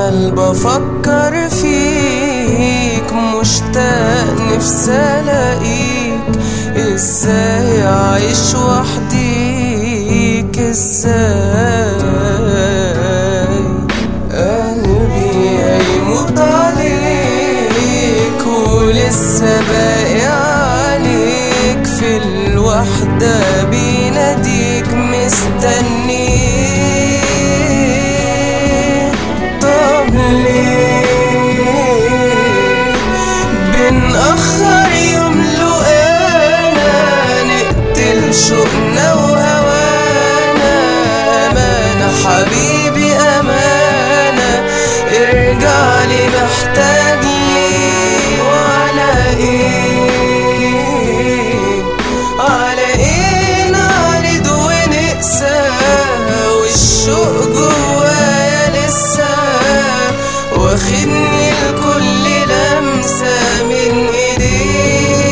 عمال بفكر فيك مشتاق نفسي الاقيك ازاي اعيش وحديك ازاي قلبي هيموت عليك ولسه باقي عليك في الوحدة بيناديك مستنيك طب ليه بنأخر يوم لقانا نقتل شوقنا وهوانا أمانة حبيبي أمانة ارجع لي محتاج لي وعلى ايه على ايه نعرض ونقسى والشوق جوايا لسه واخدني لكل لمسة من ايديك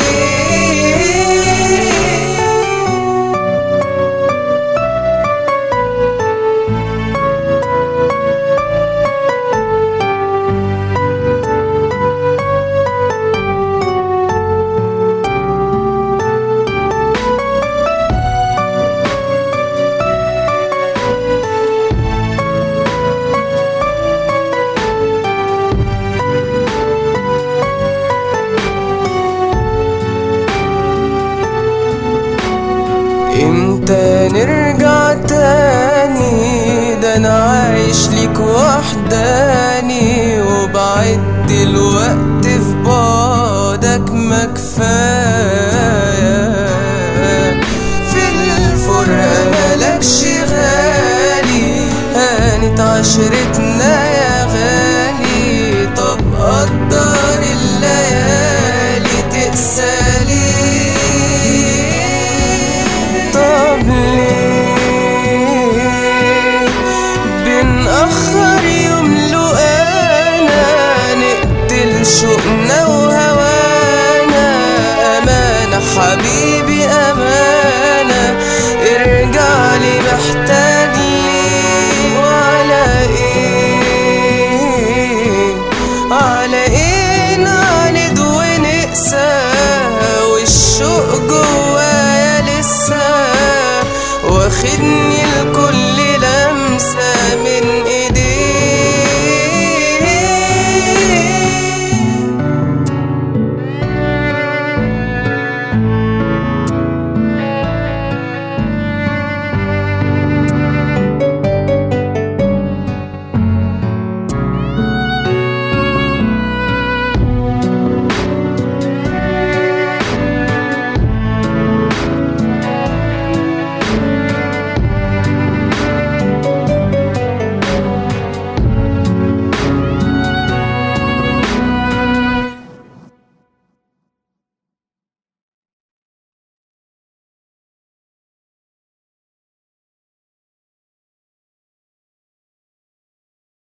امتى نرجع تاني ده انا عايش ليك وحداني وبعد الوقت في بعدك ما كفايه في الفرقه ملكش غالي هانت عشرتنا